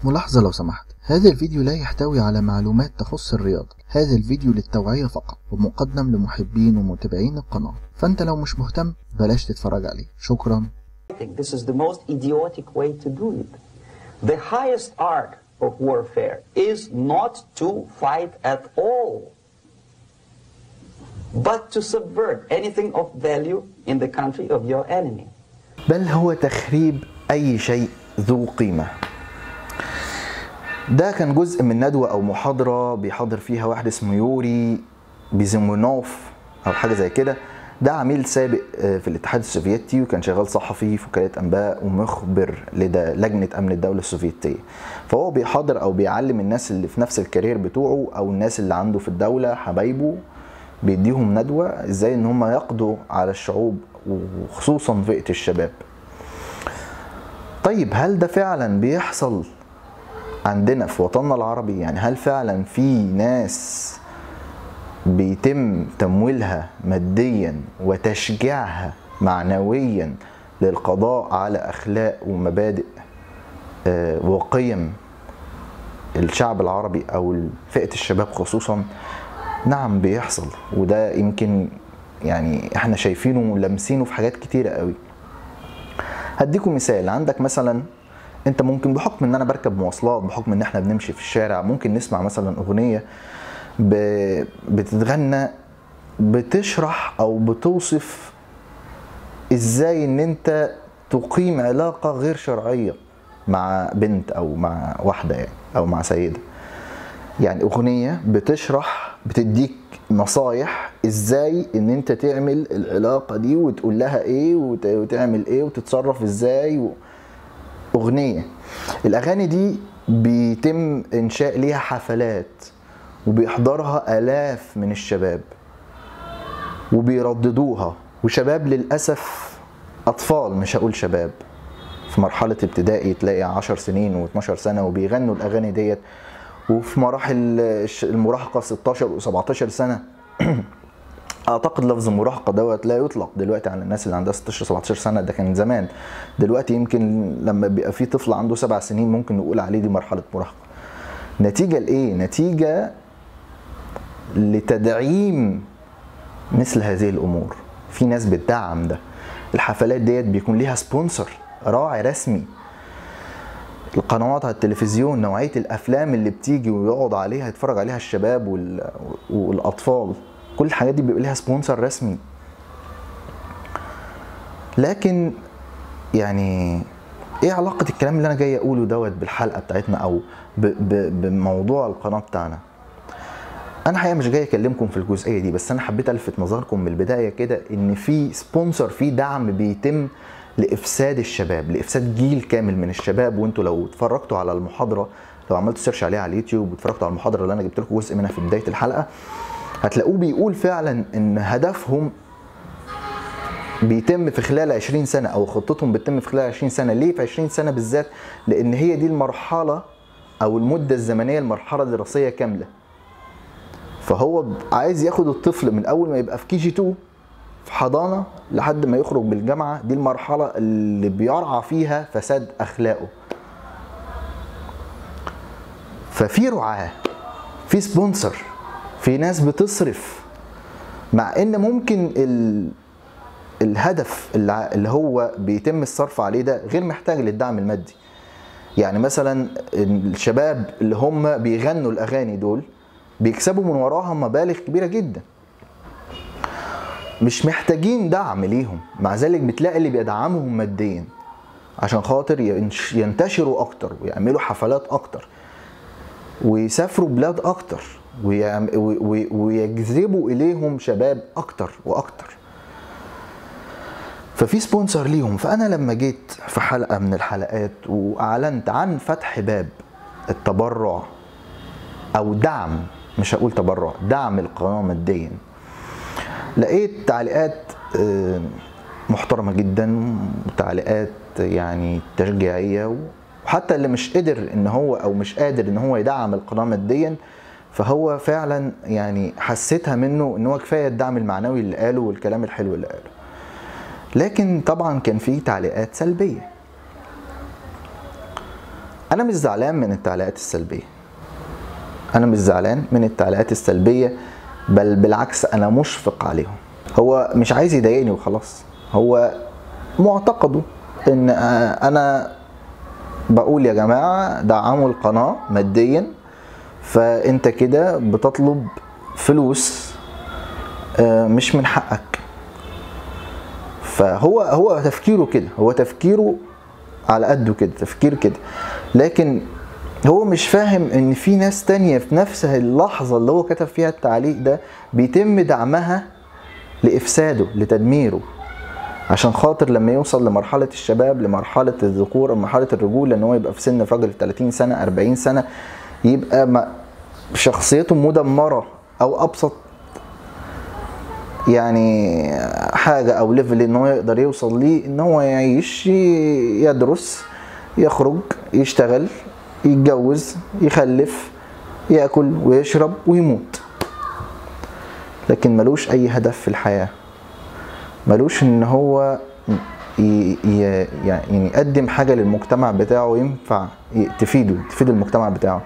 ملاحظة لو سمحت هذا الفيديو لا يحتوي على معلومات تخص الرياضة هذا الفيديو للتوعية فقط ومقدم لمحبين ومتابعين القناة فانت لو مش مهتم بلاش تتفرج عليه شكرا I think this is the most idiotic way to do it. The highest art of warfare is not to fight at all, but to subvert anything of value in the country of your enemy. بل هو تخريب أي شيء ذو قيمة ده كان جزء من ندوة أو محاضرة بيحاضر فيها واحد اسمه يوري بيزيمونوف أو حاجة زي كده ده عميل سابق آه، في الاتحاد السوفيتي وكان شغال صحفي في وكالة أنباء ومخبر لدى لجنة أمن الدولة السوفيتية فهو بيحاضر أو بيعلم الناس اللي في نفس الكارير بتوعه أو الناس اللي عنده في الدولة حبايبه بيديهم ندوة ازاي ان هم يقضوا على الشعوب وخصوصا فئة الشباب طيب هل ده فعلا بيحصل عندنا في وطننا العربي يعني هل فعلا في ناس بيتم تمويلها ماديا وتشجيعها معنويا للقضاء على اخلاق ومبادئ آه، وقيم الشعب العربي او فئه الشباب خصوصا نعم بيحصل وده يمكن يعني احنا شايفينه ولامسينه في حاجات كتيره قوي هديكم مثال عندك مثلا انت ممكن بحكم ان انا بركب مواصلات بحكم ان احنا بنمشي في الشارع ممكن نسمع مثلا اغنيه ب... بتتغنى بتشرح او بتوصف ازاي ان انت تقيم علاقه غير شرعيه مع بنت او مع واحده يعني او مع سيده يعني اغنيه بتشرح بتديك نصايح ازاي ان انت تعمل العلاقه دي وتقول لها ايه وت- وتعمل ايه وتتصرف ازاي و... اغنيه الاغاني دي بيتم انشاء ليها حفلات وبيحضرها الاف من الشباب وبيرددوها وشباب للاسف اطفال مش هقول شباب في مرحلة ابتدائي تلاقي 10 سنين و12 سنة وبيغنوا الأغاني ديت وفي مراحل الش- المراهقة 16 و17 سنة اعتقد لفظ المراهقه دوت لا يطلق دلوقتي على الناس اللي عندها 16 17 سنه ده كان زمان دلوقتي يمكن لما بيبقى في طفل عنده سبع سنين ممكن نقول عليه دي مرحله مراهقه نتيجه لايه نتيجه لتدعيم مثل هذه الامور في ناس بتدعم ده الحفلات ديت بيكون ليها سبونسر راعي رسمي القنوات على التلفزيون نوعيه الافلام اللي بتيجي ويقعد عليها يتفرج عليها الشباب وال... والاطفال كل الحاجات دي بيبقى ليها سبونسر رسمي لكن يعني ايه علاقة الكلام اللي انا جاي اقوله دوت بالحلقة بتاعتنا او ب... ب... بموضوع القناة بتاعنا انا حقيقة مش جاي اكلمكم في الجزئية دي بس انا حبيت الفت نظركم من البداية كده ان في سبونسر في دعم بيتم لافساد الشباب لافساد جيل كامل من الشباب وانتوا لو اتفرجتوا على المحاضرة لو عملتوا سيرش عليها على اليوتيوب واتفرجتوا على المحاضرة اللي انا جبت لكم جزء منها في بداية الحلقة هتلاقوه بيقول فعلا ان هدفهم بيتم في خلال 20 سنه او خطتهم بتتم في خلال 20 سنه ليه في 20 سنه بالذات لان هي دي المرحله او المده الزمنيه المرحله الدراسيه كامله فهو عايز ياخد الطفل من اول ما يبقى في كي جي 2 في حضانه لحد ما يخرج بالجامعه دي المرحله اللي بيرعى فيها فساد اخلاقه ففي رعاه في سبونسر في ناس بتصرف مع ان ممكن ال... الهدف اللي اللي هو بيتم الصرف عليه ده غير محتاج للدعم المادي يعني مثلا الشباب اللي هم بيغنوا الاغاني دول بيكسبوا من وراها مبالغ كبيره جدا مش محتاجين دعم ليهم مع ذلك بتلاقي اللي بيدعمهم ماديا عشان خاطر ينش- ينتشروا اكتر ويعملوا حفلات اكتر ويسافروا بلاد اكتر ويعم- و- و- ويجذبوا اليهم شباب اكتر واكتر ففي سبونسر ليهم فانا لما جيت في حلقه من الحلقات واعلنت عن فتح باب التبرع او دعم مش هقول تبرع دعم القناه ماديا لقيت تعليقات آه، محترمه جدا وتعليقات يعني تشجيعيه وحتى اللي مش قدر ان هو او مش قادر ان هو يدعم القناه ماديا فهو فعلا يعني حسيتها منه ان هو كفايه الدعم المعنوي اللي قاله والكلام الحلو اللي قاله لكن طبعا كان في تعليقات سلبيه انا مش زعلان من التعليقات السلبيه انا مش زعلان من التعليقات السلبيه بل بالعكس انا مشفق عليهم هو مش عايز يضايقني وخلاص هو معتقده ان آه، انا بقول يا جماعه دعموا القناه ماديا فانت كده بتطلب فلوس آه، مش من حقك فهو هو تفكيره كده هو تفكيره على قده كده تفكير كده لكن هو مش فاهم ان في ناس تانية في نفس اللحظة اللي هو كتب فيها التعليق ده بيتم دعمها لإفساده لتدميره عشان خاطر لما يوصل لمرحلة الشباب لمرحلة الذكور مرحلة الرجولة ان هو يبقى في سن راجل 30 سنة 40 سنة يبقى ما شخصيته مدمرة او ابسط يعني حاجة او ليفل ان هو يقدر يوصل ليه ان هو يعيش ي- يدرس يخرج يشتغل يتجوز يخلف ياكل ويشرب ويموت لكن ملوش اي هدف في الحياه ملوش ان هو ي- ي- يعني يقدم حاجه للمجتمع بتاعه ينفع ي- تفيده تفيد المجتمع بتاعه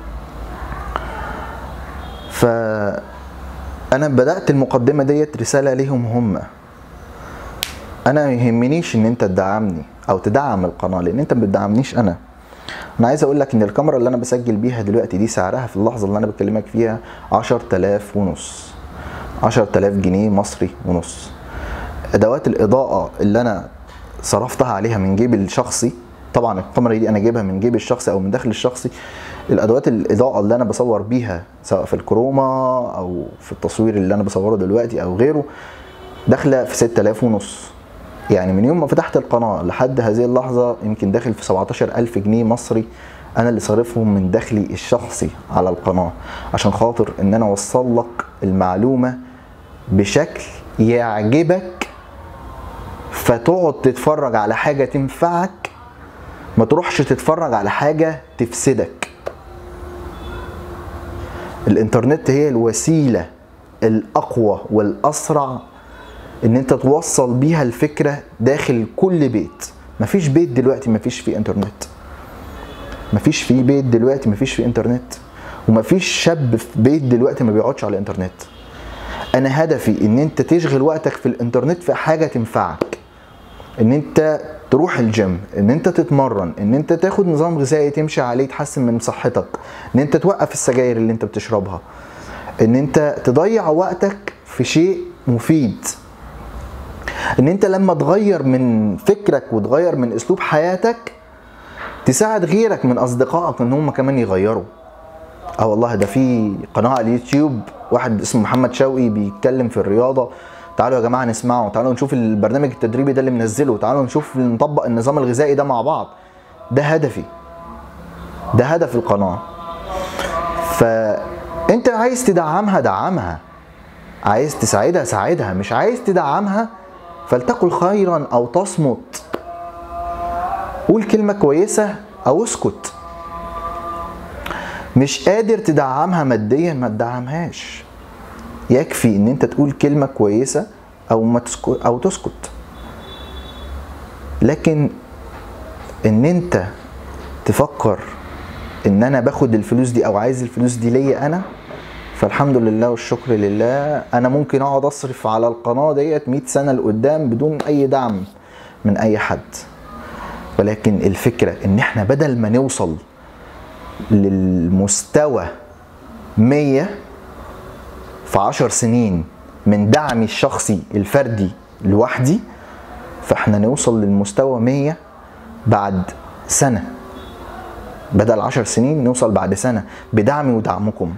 ف انا بدات المقدمه ديت رساله ليهم هم انا ما يهمنيش ان انت تدعمني او تدعم القناه لان انت ما بتدعمنيش انا انا عايز اقول لك ان الكاميرا اللي انا بسجل بيها دلوقتي دي سعرها في اللحظه اللي انا بكلمك فيها 10000 ونص 10000 جنيه مصري ونص ادوات الاضاءه اللي انا صرفتها عليها من جيبي الشخصي طبعا الكاميرا دي انا جايبها من جيبي الشخصي او من داخل الشخصي الادوات الاضاءه اللي انا بصور بيها سواء في الكروما او في التصوير اللي انا بصوره دلوقتي او غيره داخله في 6000 ونص يعني من يوم ما فتحت القناه لحد هذه اللحظه يمكن داخل في 17000 جنيه مصري انا اللي صارفهم من دخلي الشخصي على القناه عشان خاطر ان انا اوصل لك المعلومه بشكل يعجبك فتقعد تتفرج على حاجه تنفعك ما تروحش تتفرج على حاجه تفسدك الانترنت هي الوسيله الاقوى والاسرع ان انت توصل بيها الفكره داخل كل بيت مفيش بيت دلوقتي مفيش فيه انترنت مفيش فيه بيت دلوقتي مفيش فيه انترنت ومفيش شاب في بيت دلوقتي ما بيقعدش على الانترنت انا هدفي ان انت تشغل وقتك في الانترنت في حاجه تنفعك ان انت تروح الجيم ان انت تتمرن ان انت تاخد نظام غذائي تمشي عليه تحسن من صحتك ان انت توقف السجاير اللي انت بتشربها ان انت تضيع وقتك في شيء مفيد ان انت لما تغير من فكرك وتغير من اسلوب حياتك تساعد غيرك من اصدقائك ان هم كمان يغيروا اه والله ده في قناه على اليوتيوب واحد اسمه محمد شوقي بيتكلم في الرياضه تعالوا يا جماعه نسمعه تعالوا نشوف البرنامج التدريبي ده اللي منزله تعالوا نشوف نطبق النظام الغذائي ده مع بعض ده هدفي ده هدف القناه فانت عايز تدعمها دعمها عايز تساعدها ساعدها مش عايز تدعمها فلتقل خيرا او تصمت قول كلمه كويسه او اسكت مش قادر تدعمها ماديا ما تدعمهاش يكفي ان انت تقول كلمه كويسه او ما تسكت او تسكت لكن ان انت تفكر ان انا باخد الفلوس دي او عايز الفلوس دي ليا انا فالحمد لله والشكر لله انا ممكن اقعد اصرف على القناه ديت 100 سنه لقدام بدون اي دعم من اي حد ولكن الفكره ان احنا بدل ما نوصل للمستوى 100 في 10 سنين من دعمي الشخصي الفردي لوحدي فاحنا نوصل للمستوى 100 بعد سنه بدل 10 سنين نوصل بعد سنه بدعمي ودعمكم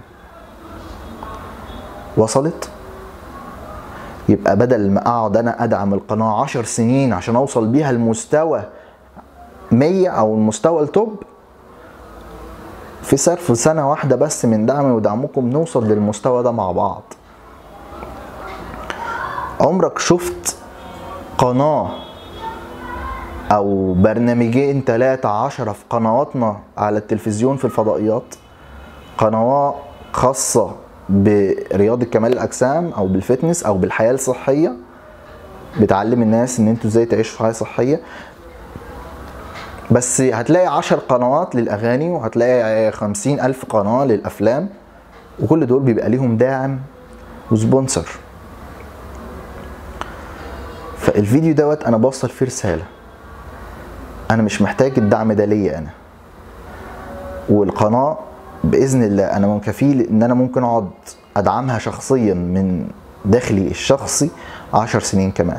وصلت يبقى بدل ما اقعد انا ادعم القناه 10 سنين عشان اوصل بيها المستوى 100 او المستوى التوب في صرف سنه واحده بس من دعمي ودعمكم نوصل للمستوى ده مع بعض عمرك شفت قناه او برنامجين ثلاثة عشرة في قنواتنا على التلفزيون في الفضائيات قنوات خاصة برياضة كمال الأجسام أو بالفتنس أو بالحياة الصحية بتعلم الناس إن انتوا ازاي تعيشوا حياة صحية بس هتلاقي عشر قنوات للاغاني وهتلاقي خمسين الف قناه للافلام وكل دول بيبقى ليهم داعم وسبونسر فالفيديو دوت انا بوصل فيه رساله انا مش محتاج الدعم ده ليا انا والقناه باذن الله انا من كفيل ان انا ممكن اقعد ادعمها شخصيا من داخلي الشخصي عشر سنين كمان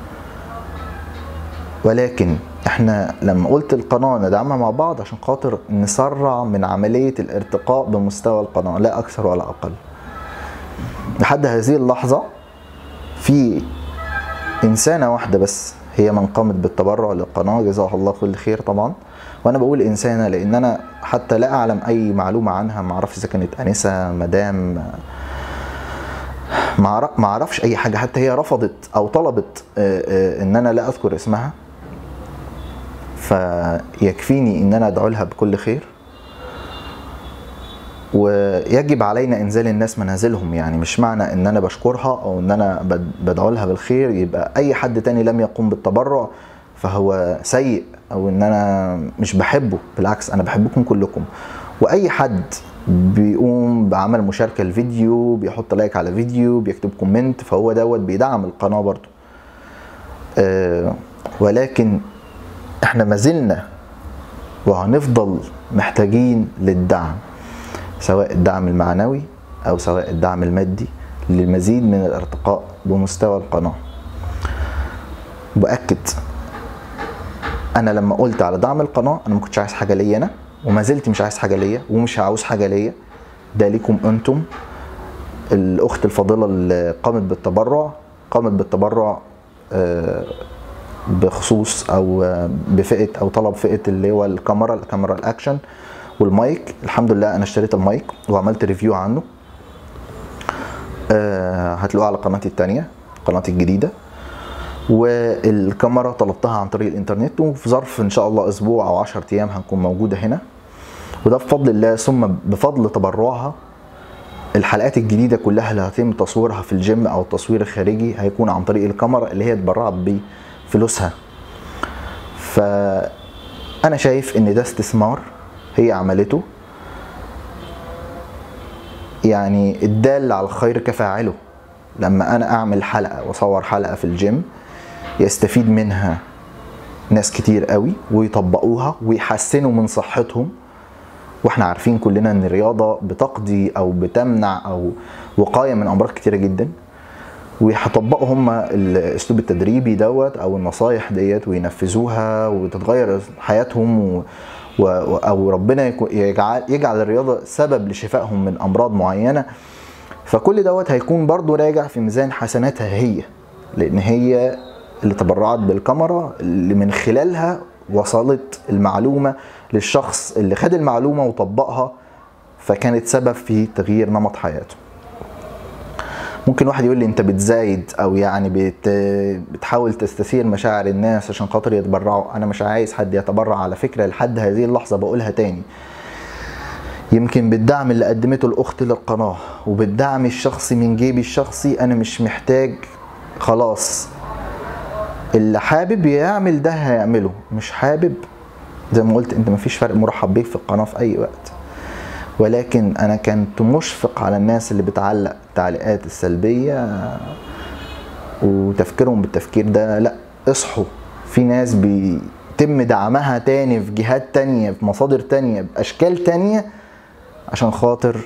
ولكن احنا لما قلت القناه ندعمها مع بعض عشان خاطر نسرع من عمليه الارتقاء بمستوى القناه لا اكثر ولا اقل لحد هذه اللحظه في انسانه واحده بس هي من قامت بالتبرع للقناه جزاها الله كل خير طبعا وانا بقول انسانه لان انا حتى لا اعلم اي معلومه عنها ما اعرفش اذا كانت انسه مدام ما أعرف- ما اعرفش اي حاجه حتى هي رفضت او طلبت آه، آه، ان انا لا اذكر اسمها فيكفيني ان انا ادعو لها بكل خير ويجب علينا انزال الناس منازلهم يعني مش معنى ان انا بشكرها او ان انا بد- بدعو لها بالخير يبقى اي حد تاني لم يقوم بالتبرع فهو سيء او ان انا مش بحبه بالعكس انا بحبكم كلكم واي حد بيقوم بعمل مشاركه الفيديو بيحط لايك على فيديو بيكتب كومنت فهو دوت بيدعم القناه برضو آه ولكن احنا ما زلنا وهنفضل محتاجين للدعم سواء الدعم المعنوي او سواء الدعم المادي للمزيد من الارتقاء بمستوى القناه باكد انا لما قلت على دعم القناه انا ما كنتش عايز حاجه ليا انا وما زلت مش عايز حاجه ليا ومش عاوز حاجه ليا ده ليكم انتم الاخت الفاضله اللي قامت بالتبرع قامت بالتبرع آه، بخصوص او آه، بفئه او طلب فئه اللي هو الكاميرا الكاميرا الاكشن والمايك الحمد لله انا اشتريت المايك وعملت ريفيو عنه آه، هتلاقوه على قناتي التانية قناتي الجديدة والكاميرا طلبتها عن طريق الانترنت وفي ظرف ان شاء الله اسبوع او 10 ايام هنكون موجودة هنا وده بفضل الله ثم بفضل تبرعها الحلقات الجديدة كلها اللي هيتم تصويرها في الجيم او التصوير الخارجي هيكون عن طريق الكاميرا اللي هي اتبرعت بفلوسها فانا شايف ان ده استثمار هي عملته يعني الدال على الخير كفاعله لما انا اعمل حلقه واصور حلقه في الجيم يستفيد منها ناس كتير قوي ويطبقوها ويحسنوا من صحتهم واحنا عارفين كلنا ان الرياضه بتقضي او بتمنع او وقايه من امراض كتيره جدا ويطبقوا هم الاسلوب التدريبي دوت او النصايح ديت وينفذوها وتتغير حياتهم و... و... او ربنا يكو- يجعل يجعل الرياضه سبب لشفائهم من امراض معينه فكل دوت هيكون برضو راجع في ميزان حسناتها هي لان هي اللي تبرعت بالكاميرا اللي من خلالها وصلت المعلومه للشخص اللي خد المعلومه وطبقها فكانت سبب في تغيير نمط حياته ممكن واحد يقول لي انت بتزايد او يعني بت... بتحاول تستثير مشاعر الناس عشان خاطر يتبرعوا انا مش عايز حد يتبرع على فكره لحد هذه اللحظه بقولها تاني يمكن بالدعم اللي قدمته الاخت للقناه وبالدعم الشخصي من جيبي الشخصي انا مش محتاج خلاص اللي حابب يعمل ده هيعمله مش حابب زي ما قلت انت مفيش فرق مرحب بيك في القناه في اي وقت ولكن انا كنت مشفق على الناس اللي بتعلق التعليقات السلبيه وتفكيرهم بالتفكير ده لا اصحوا في ناس بيتم دعمها تاني في جهات تانية في مصادر تانية باشكال تانية عشان خاطر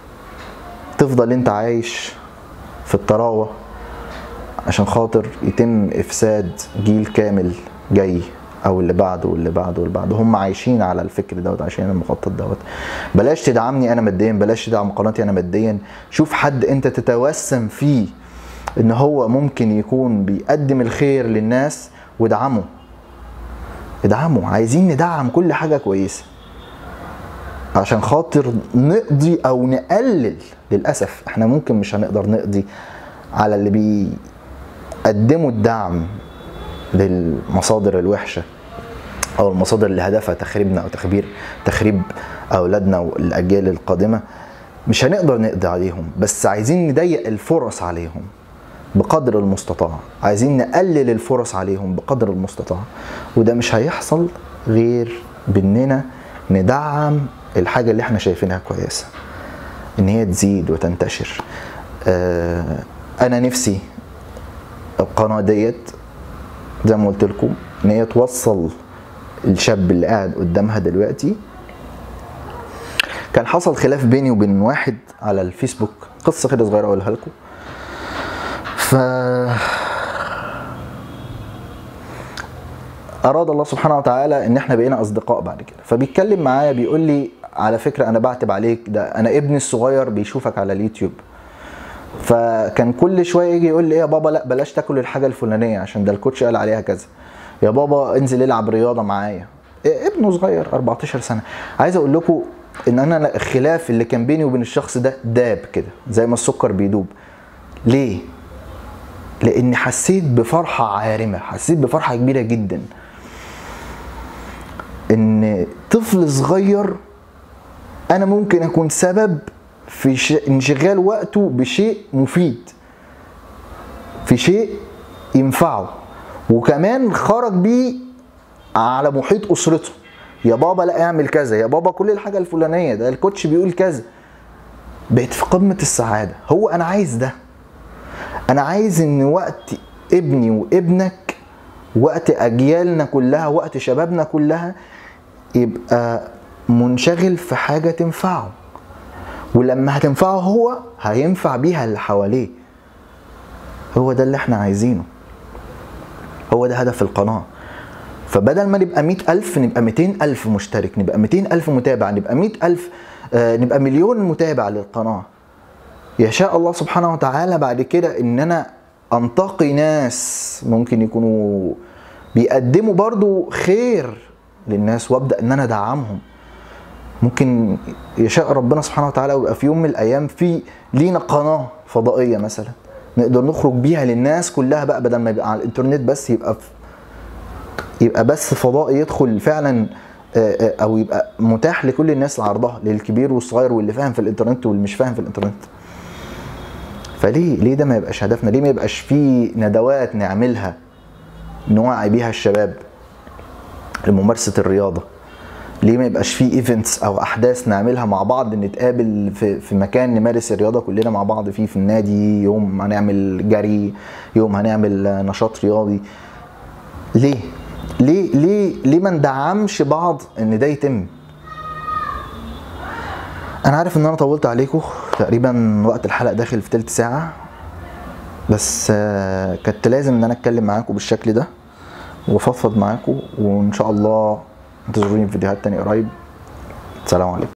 تفضل انت عايش في الطراوه عشان خاطر يتم افساد جيل كامل جاي او اللي بعده واللي بعده واللي بعده هم عايشين على الفكر دوت عايشين على المخطط دوت بلاش تدعمني انا ماديا بلاش تدعم قناتي انا ماديا شوف حد انت تتوسم فيه ان هو ممكن يكون بيقدم الخير للناس وادعمه ادعمه عايزين ندعم كل حاجه كويسه عشان خاطر نقضي او نقلل للاسف احنا ممكن مش هنقدر نقضي على اللي بيقدموا الدعم للمصادر الوحشه او المصادر اللي هدفها تخريبنا او تخبير تخريب اولادنا والاجيال القادمه مش هنقدر نقضي عليهم بس عايزين نضيق الفرص عليهم بقدر المستطاع عايزين نقلل الفرص عليهم بقدر المستطاع وده مش هيحصل غير باننا ندعم الحاجه اللي احنا شايفينها كويسه ان هي تزيد وتنتشر آه، انا نفسي القناه ديت زي ما قلت لكم ان هي توصل الشاب اللي قاعد قدامها دلوقتي كان حصل خلاف بيني وبين واحد على الفيسبوك قصه كده صغيره اقولها لكم ف اراد الله سبحانه وتعالى ان احنا بقينا اصدقاء بعد كده فبيتكلم معايا بيقول لي على فكره انا بعتب عليك ده انا ابني الصغير بيشوفك على اليوتيوب فكان كل شويه يجي يقول لي ايه يا بابا لا بلاش تاكل الحاجه الفلانيه عشان ده الكوتش قال عليها كذا يا بابا انزل العب رياضه معايا إيه ابنه صغير 14 سنه عايز اقول لكم ان انا الخلاف اللي كان بيني وبين الشخص ده داب كده زي ما السكر بيدوب ليه لاني حسيت بفرحه عارمه حسيت بفرحه كبيره جدا ان طفل صغير انا ممكن اكون سبب في ش... انشغال وقته بشيء مفيد في شيء ينفعه وكمان خرج بيه على محيط اسرته يا بابا لا اعمل كذا يا بابا كل الحاجه الفلانيه ده الكوتش بيقول كذا بقيت في قمه السعاده هو انا عايز ده انا عايز ان وقت ابني وابنك وقت اجيالنا كلها وقت شبابنا كلها يبقى منشغل في حاجه تنفعه ولما هتنفعه هو هينفع بيها اللي حواليه هو ده اللي احنا عايزينه هو ده هدف القناة فبدل ما نبقى مئة ألف نبقى ميتين ألف مشترك نبقى ميتين ألف متابع نبقى مئة ألف آه، نبقى مليون متابع للقناة يشاء الله سبحانه وتعالى بعد كده ان انا انتقي ناس ممكن يكونوا بيقدموا برضو خير للناس وابدا ان انا ادعمهم ممكن يشاء ربنا سبحانه وتعالى ويبقى في يوم من الايام في لينا قناه فضائيه مثلا نقدر نخرج بيها للناس كلها بقى بدل ما يبقى على الانترنت بس يبقى في يبقى بس فضاء يدخل فعلا آه، آه، او يبقى متاح لكل الناس عرضها للكبير والصغير واللي فاهم في الانترنت واللي مش فاهم في الانترنت فليه ليه ده ما يبقاش هدفنا ليه ما يبقاش في ندوات نعملها نوعي بيها الشباب لممارسه الرياضه ليه ما يبقاش في ايفنتس او احداث نعملها مع بعض نتقابل في في مكان نمارس الرياضه كلنا مع بعض فيه في النادي يوم هنعمل جري يوم هنعمل نشاط رياضي ليه ليه ليه ليه ما ندعمش بعض ان ده يتم انا عارف ان انا طولت عليكم تقريبا وقت الحلقه داخل في تلت ساعه بس آه، كنت لازم ان انا اتكلم معاكم بالشكل ده وافضفض معاكم وان شاء الله انتظروني في فيديوهات تانية قريب سلام عليكم